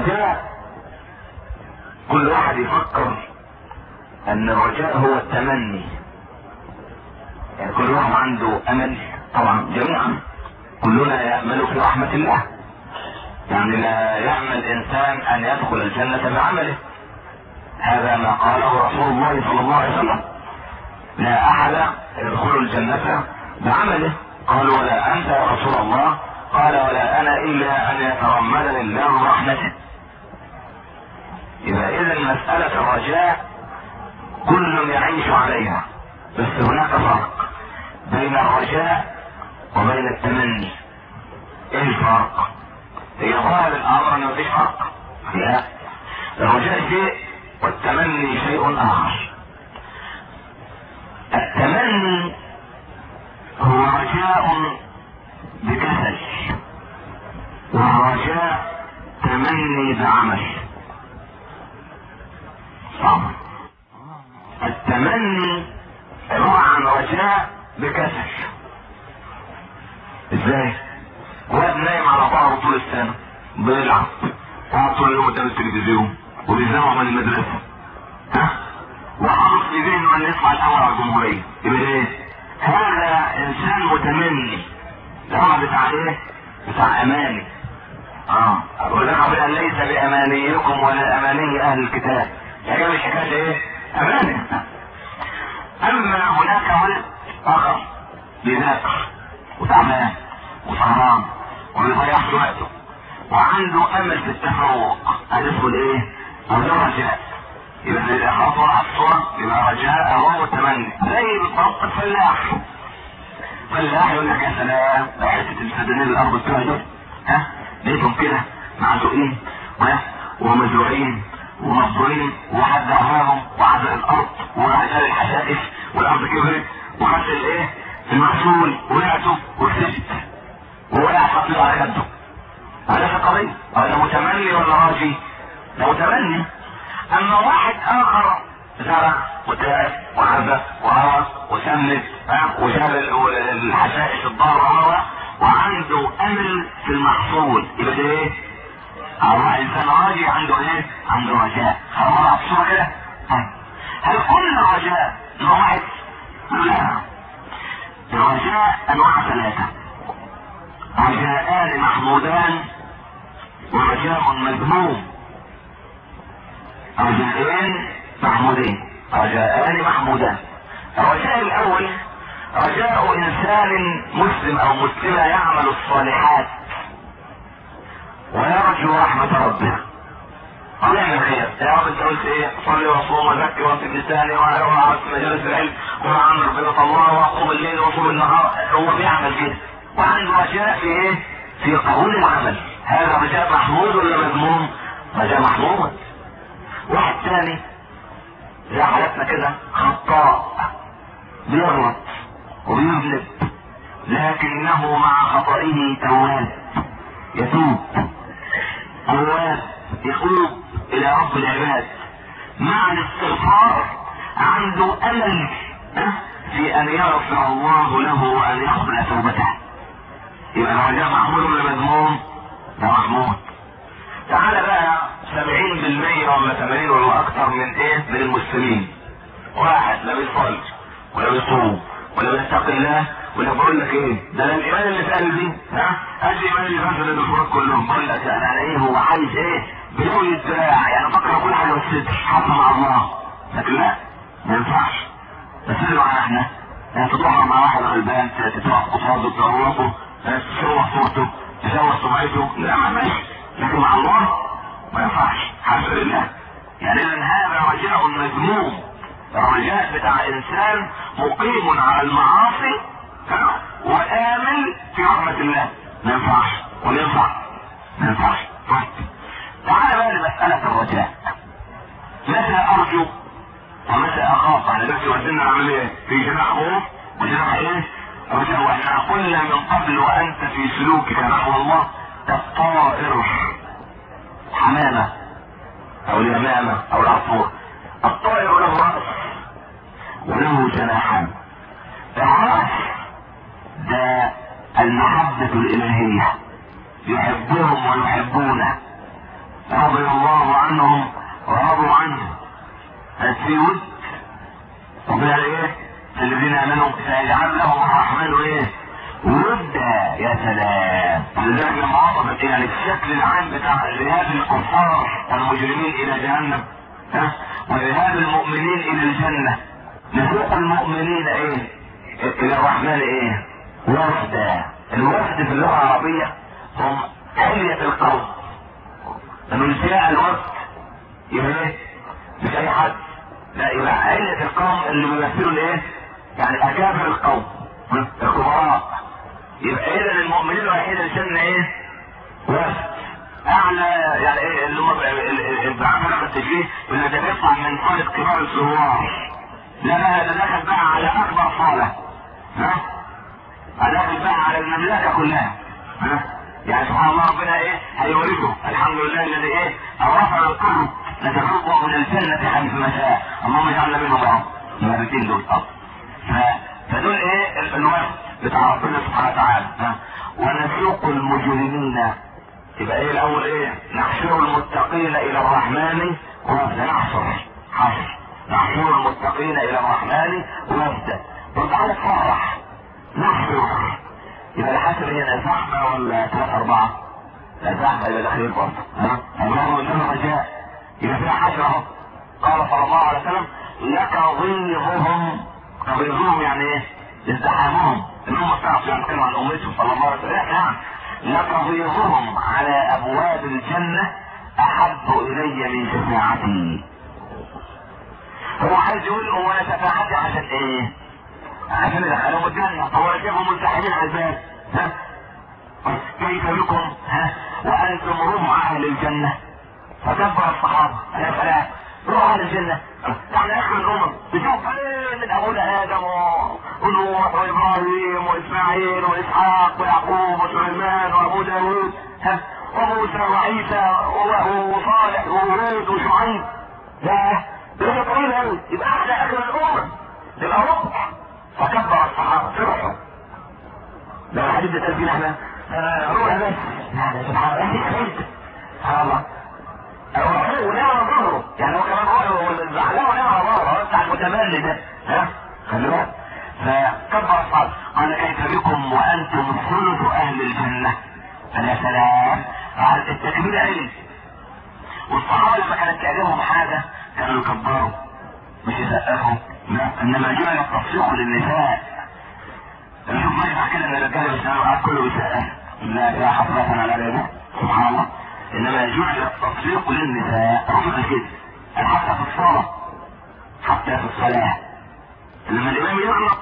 الرجاء كل واحد يفكر ان الرجاء هو التمني يعني كل واحد عنده امل طبعا جميعا كلنا يأمل في رحمة الله يعني لا يأمل انسان ان يدخل الجنة بعمله هذا ما قاله رسول الله صلى الله عليه وسلم لا احد يدخل الجنة بعمله قالوا ولا انت يا رسول الله قال ولا انا الا ان يتغمدني الله رحمته يبقى اذا مسألة الرجاء كل يعيش عليها بس هناك فرق بين الرجاء وبين التمني ايه الفرق هي ظاهر الامر انه مفيش فرق لا الرجاء شيء والتمني شيء اخر التمني هو رجاء بكسل والرجاء تمني بعمل صعب التمني عبارة عن رجاء بكسل ازاي؟ واحد نايم على ظهره طول السنة بيلعب قاعد طول اليوم قدام التلفزيون وبيزوغ من المدرسة ها؟ وحاطط في ذهنه ان يطلع الاول على الجمهورية يبقى ايه؟ هذا انسان متمني ده هو بتاع ايه؟ بتاع اماني اه ولقب ان ليس بامانيكم ولا اماني اهل الكتاب يعني مش حكايه ايه؟ اماني اما هناك ولد اخر بيذاكر وتعبان وسهران وبيضيع وقته وعنده امل في التفوق هذا اسمه الايه؟ هذا الرجاء يبقى اذا خطر على الصورة يبقى رجاء هو التمني زي بالضبط الفلاح فلاح يقول لك يا سلام ده حته الفدانين الارض بتوعي دول ها لقيتهم كده معزوقين ومزروعين ومصدورين وحد اهواهم وعزق الارض وعزل الحشائش والارض كبرت وخدت الايه المحصول وقعته وكسبت ووقع فصل على خده هذا في قضية هذا متمني ولا راجي؟ ده متمني اما واحد اخر زرع وتعب وعزق وهوى وسمت وشال الحشائش الضارة وعنده امل في المحصول يبقى ده ايه؟ الله انسان راجي عنده ايه؟ عنده رجاء خلاص بسرعه كده هل كل رجاء نوع واحد؟ لا الرجاء انواع ثلاثه رجاءان محمودان ورجاء مذموم رجاءان محمودين رجاءان محمودان الرجاء الاول رجاء انسان مسلم او مسلمه يعمل الصالحات ويرجو رحمة ربه الله يعمل خير يا رب انت قلت ايه صلي وصوم وزكي وانتج لساني واعرف مجالس العلم وعن ربنا الله واقوم الليل واصوم النهار هو بيعمل كده وعنده رجاء في ايه في قبول العمل هذا رجاء محمود ولا مذموم رجاء محمود واحد ثاني زي حالتنا كده خطاء بيغلط وبيذنب لكنه مع خطئه تواب يتوب تواب يتوب الى رب العباد مع الاستغفار عنده امل في ان يغفر الله له وان يقبل توبته يبقى الرجاء محمود ولا مذموم؟ ده محمود تعالى بقى 70% ولا 80 ولا اكثر من ايه؟ من المسلمين واحد لا بيصلي ولا بيصوم ولا بيتقي الله ولا بقول لك ايه ده انا الايمان اللي في قلبي ها قد الايمان اللي في الدكتورات كلهم بقول لك انا على ايه هو عايز ايه بدون الدراع يعني فكر كل حاجه بالستر حتى مع الله لكن لا ما ينفعش بس على احنا يعني تروح مع واحد غلبان تتوقف قصاده تغلطه تشوه صورته تشوه سمعته لا ما ماشي لكن مع الله ما ينفعش حاشا لله يعني اذا هذا رجاء مذموم الرجاء بتاع انسان مقيم على المعاصي وآمن في رحمة الله ما ينفعش ولا ينفع ما ينفعش طيب تعال بقى لمسألة الرجاء متى أرجو ومتى أخاف على نفسي وزننا نعمل إيه؟ في جناح خوف وجناح إيه؟ رجاء وإحنا قلنا من قبل وأنت في سلوكك نحو الله الطائر حمامة أو اليمامة أو العصفور الطائر له رأس وله جناحان الرأس ده المحبة الإلهية يحبهم ويحبونه رب عنهم ورضوا عنه في ود ربنا ايه الذين امنوا سيجعل لهم الرحمن ايه ودا يا سلام لذلك لما وصفت يعني الشكل العام بتاع ذهاب الكفار والمجرمين الى جهنم ها وذهاب المؤمنين الى الجنه نسوق المؤمنين ايه الى الرحمن ايه وفدا الوفد في اللغه العربيه هم علية القوم لما جاء الوفد يبقى ايه مش اي حد لا يبقى علة القوم اللي بيمثلوا الايه يعني اكابر القوم الكبراء يبقى اذا المؤمنين الوحيد الجنة ايه وفد اعلى يعني ايه اللي هم بعمل التشبيه اللي ده بيطلع من صالة كبار الثوار لا بقى ده دخل بقى على اكبر صالة ها دخل بقى على المملكة كلها ها يعني سبحان الله ربنا ايه هيورثه الحمد لله الذي ايه رفع القلب نتفوق من الجنة حيث ما شاء اللهم اجعلنا منهم يا رب المرتين دول اه فدول ايه الوفد بتاع ربنا سبحانه وتعالى ها ونسوق المجرمين يبقى ايه الاول ايه نحشر المتقين الى الرحمن وفدا نحشر حشر نحشر المتقين الى الرحمن وفدا وتعالى فرح نحشر يبقى الحشر هنا زحمة ولا ثلاثة أربعة؟ لا زحمة يبقى الأخير برضه ها؟ الله إنما رجاء يبقى فيها حشر أهو قال صلى الله عليه وسلم لك ضيظهم ضيظهم يعني إيه؟ ازدحامهم إن هم تعرفوا يعني كانوا عن أمتهم صلى الله عليه وسلم نعم لك ضيظهم على أبواب الجنة أحب إلي من شفاعتي هو عايز يقول هو أنا شفاعتي عشان إيه؟ عشان يدخلهم الجنة هو جابهم ملتحمين على الباب ها كيف بكم ها وانتم رمع اهل الجنة فكبر الصحابة يا سلام روح اهل الجنة نحن اخر الامم بشوف من ابونا ادم ونوح وابراهيم واسماعيل واسحاق ويعقوب وسليمان وابو داوود ها وموسى وعيسى وصالح وهود وشعيب لا ده طويل قوي يبقى احنا اخر الامم يبقى ربع فكبر الصحابة فرحوا لو الحديث ده تسجيل احنا روح بس لا سبحان الله انت خفيت سبحان الله روحوه ونعم ظهره يعني هو كمان هو الزعلان ونعم ظهره بتاع المتملي ده ها خلي بالك فكبر الصحابة قال كيف بكم وانتم ثلث اهل الجنة قال يا سلام التكبير علم والصحابة لما كانت تعجبهم حاجة كانوا يكبروا مش يسقفوا لا انما جعل التصفيق للنساء نشوف مجمع كده من الرجاله بيسمعوا كله بيسقف لا يا حضرتنا على ذلك سبحان الله انما جعل التصفيق للنساء رفض كده حتى في الصلاه حتى في الصلاه لما الامام يغلط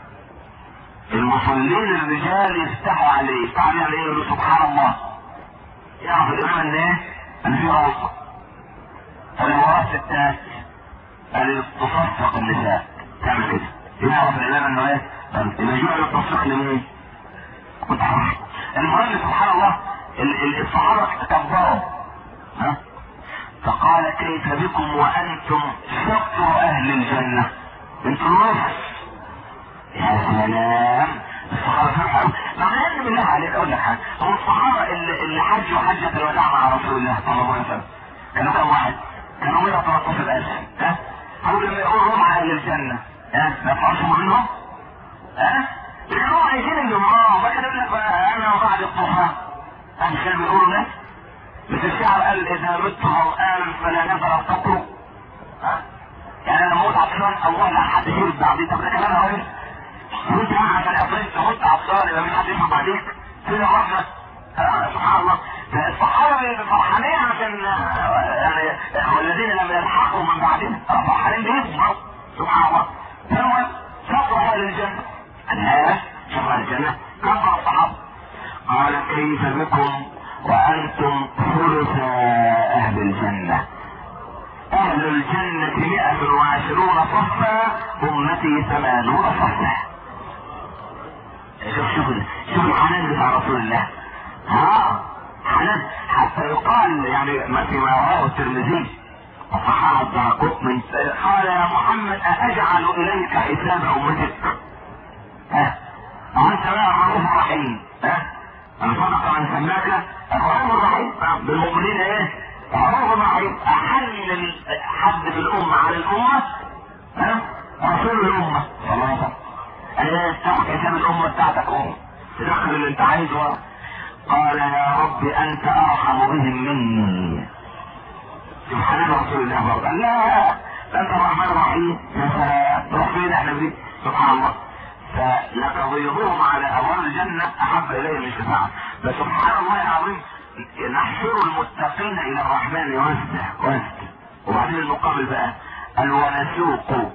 المصلين الرجال يفتحوا عليه يفتحوا عليه عليه يقولوا سبحان الله يعرف الامام ان ايه؟ ان في غلطه فلو وراه ستات قال تصفق النساء تعمل كده يعرف الامام انه ايه يبقى جعل التصفيق لمين كنت عارف المهم سبحان الله الصحابه كبروا ها فقال كيف بكم وانتم شطر اهل الجنه انتم النص يا سلام الصحابه فرحوا مع ان بالله عليك اقول لك حاجه هو الصحابه اللي, اللي حجوا حجه الوداع مع رسول الله صلى الله عليه وسلم كانوا كم واحد؟ كانوا 113000 ها او لما يقولوا هم اهل الجنه ها ما يطلعش منهم ها كانوا عايزين انهم اه ما كان يقول لك انا وبعد الضحى هم كانوا بيقولوا ده مثل الشعر قال اذا مت مرآن فلا نفر تطرق ها يعني انا موت عطشان الله لا حد يشرب بعدين طب ده كلام اهو وانت عشان اصلا تموت عطشان يبقى مش حد يشرب بعديك فين الرحمه سبحان الله الصحابه فرحانين عشان يعني والذين لم يلحقوا من بعدهم فرحانين بيهم سبحان الله ثم شطر اهل الجنه الناس شطر الجنه كفر الصحابه قال كيف بكم وانتم ثلث اهل الجنه اهل الجنة مئة وعشرون صفا امتي ثمانون صفا شوف شوف شوف الحنان بتاع رسول الله ها حنان حتى يقال يعني ما فيما رواه الترمذي وصححه الدرقط من قال يا محمد أأجعل إليك حساب أمتك ها وأنت بقى معروف رحيم ها أن صدق من سماك الرحيم الرحيم بالمؤمنين إيه؟ معروف رحيم حد في الامه على الامه ها رسول الامه صلى الله عليه وسلم انا تاخد حساب الامه بتاعتك ام تدخل اللي انت عايزه قال يا رب انت ارحم بهم مني سبحان رسول الله برضه لا ده انت الرحمن الرحيم يا سلام تروح فين احنا دي سبحان الله فلتضيظهم على ابواب الجنه احب اليه من شفاعه فسبحان الله العظيم نحشر المتقين الى الرحمن وسدا وسدا وبعدين المقابل بقى قال ونسوق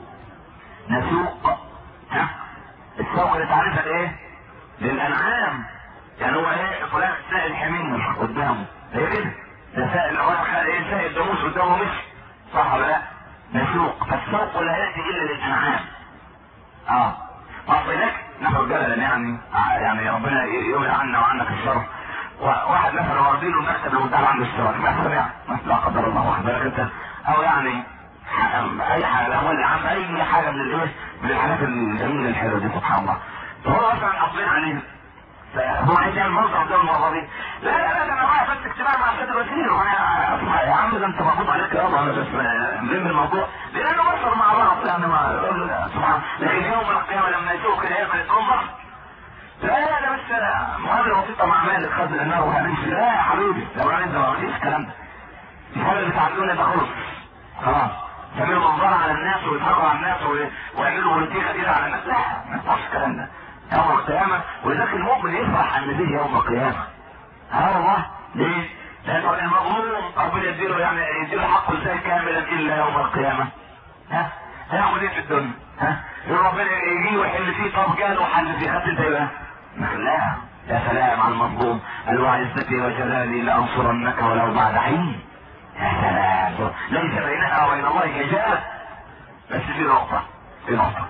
نسوق ها السوق اللي تعرفها الايه؟ للانعام يعني هو ايه فلان سائل حمير قدامه هي كده ده سائل واحد ايه سائل جاموس قدامه مش صح ولا لا؟ نسوق فالسوق لا ياتي الا للانعام اه اصل لك ناخد جدلا يعني يعني ربنا يوم عنا وعنك الشر واحد مثلا واخدين له المكتب اللي قدام عنده الشر مثلا يعني لا قدر الله واحد بالك انت او يعني اي حاجه الاموال العامه اي حاجه من الايه من الحاجات الجميله الحلوه دي سبحان الله فهو اصلا حاطين عليه هو عايز يعمل منظر قدام الموظفين لا لا لا ده انا رايح بس اجتماع مع السيد الوزير وانا يا عم ده انت مفروض عليك يابا انا بس مهم الموضوع لانه بشر مع بعض يعني ما سبحان لكن يوم القيامه لما يشوف كده يقبل الكفر لا لا ده بس مقابله بسيطه مع مالك خزن النار وهنمشي لا يا حبيبي لو انا انت ما فيش الكلام ده الحاجه اللي بتعملونا ده خلص خلاص تعملوا منظره على الناس ويضحكوا على الناس ويعملوا بوليتيكا كده على الناس لا ما ينفعش الكلام ده يوم القيامة ولذلك المؤمن يفرح ان به يوم القيامة ها والله ليه؟ لانه المظلوم ربنا يديله يعني يديله حقه ازاي كاملا الا يوم القيامة ها هياخد ايه في الدنيا ها يقول ربنا يجي ويحل فيه طب جاله وحل فيه خدت انت بقى لا يا سلام على المظلوم قال وعزتي وجلالي لانصرنك ولو بعد حين يا سلام ليس بينها وبين الله حجاب بس في نقطة في نقطة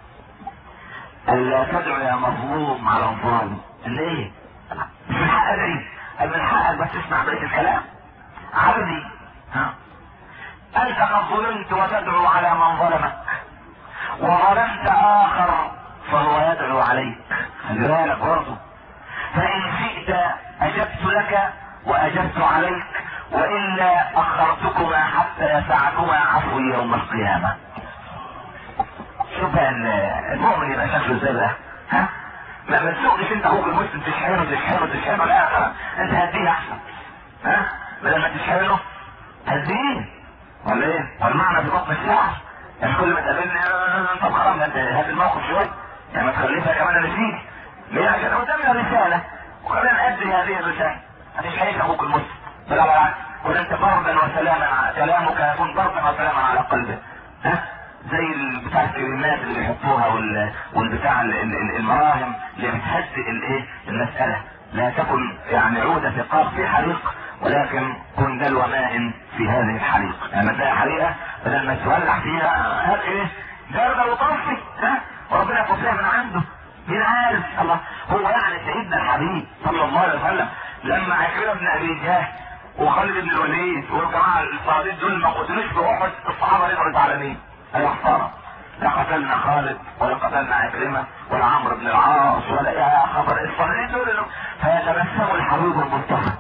ألا تدعو يا مظلوم على الظالم ليه؟ مش من حق ادعي من حقك بس تسمع بقية الكلام عبدي ها أنت قد ظلمت وتدعو على من ظلمك وظلمت آخر فهو يدعو عليك خلي بالك برضه فإن شئت أجبت لك وأجبت عليك وإلا أخرتكما حتى يسعكما عفوي يوم القيامة شوف المؤمن يبقى شكله ازاي بقى ها ما ما تسوقش انت اخوك المسلم تشحنه تشحنه تشحنه لا انت هديه احسن ها بدل ما تشحنه هديه ولا ايه؟ والمعنى في بطن الشعر يعني كل ما تقابلني طب خلاص انت هات الموقف شويه يعني ما تخليش كمان انا فيك ليه عشان قدامنا رساله وخلينا نأدي هذه الرساله ما تشحنش اخوك المسلم بلا بالعكس قل انت بردا وسلاما كلامك يكون بردا وسلاما على قلبه ها زي بتاع الكلمات اللي بيحطوها وال... والبتاع المراهم اللي بتهدئ الايه المسألة لا تكن يعني عودة ثقاب في حريق ولكن كن دلو ماء في هذه الحريق لما تلاقي حريقة بدل ما تولع فيها هات ايه جردة وطفي ها وربنا يقصيها من عنده مين عارف الله هو يعني سيدنا الحبيب صلى الله عليه وسلم لما عكرمه بن ابي جهل وخالد بن الوليد والجماعه الصحابيين دول ما قتلوش في احد الصحابه رجعوا زعلانين ايوه خساره لا قتلنا خالد ولا قتلنا عكرمة ولا عمرو بن العاص ولا يا خبر الصالحين دول فيتبسم الحبيب المصطفى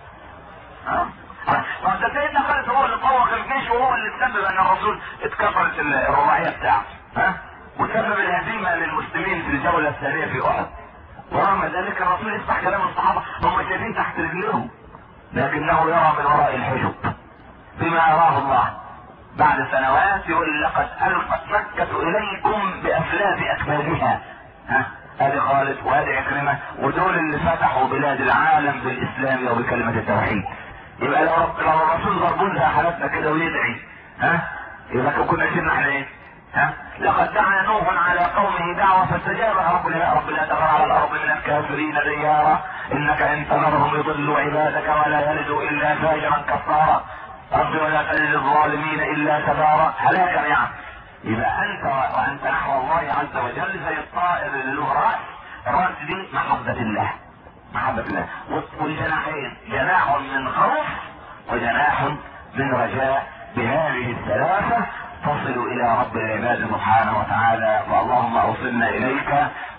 ما ده سيدنا خالد هو اللي طوق الجيش وهو اللي تسبب ان الرسول اتكسرت الرباعيه بتاعته ها وسبب الهزيمه للمسلمين في الجوله الثانيه في احد ورغم ذلك الرسول يسمع كلام الصحابه هم شايفين تحت رجلهم لكنه يرى من وراء الحجب بما اراه الله بعد سنوات يقول لقد القت مكة اليكم بافلاف اكمالها ها ادي خالد وادي عكرمة ودول اللي فتحوا بلاد العالم بالاسلام وبكلمة التوحيد يبقى لو رب لو الرسول ضربوا لها حالتنا كده ويدعي ها يبقى كنا شلنا احنا ايه ها لقد دعا نوح على قومه دعوة فاستجابها ربنا يا رب لا تغر على الارض من الكافرين ديارا انك ان تذرهم يضلوا عبادك ولا يلدوا الا فاجرا كفارا رب ولا تجد الظالمين الا تبارا هلاكا يعني يبقى انت وانت نحو الله عز وجل زي الطائر اللي له راس الراس دي محبة الله محبة الله والجناحين جناح من خوف وجناح من رجاء بهذه الثلاثة تصل الى رب العباد سبحانه وتعالى واللهم اوصلنا اليك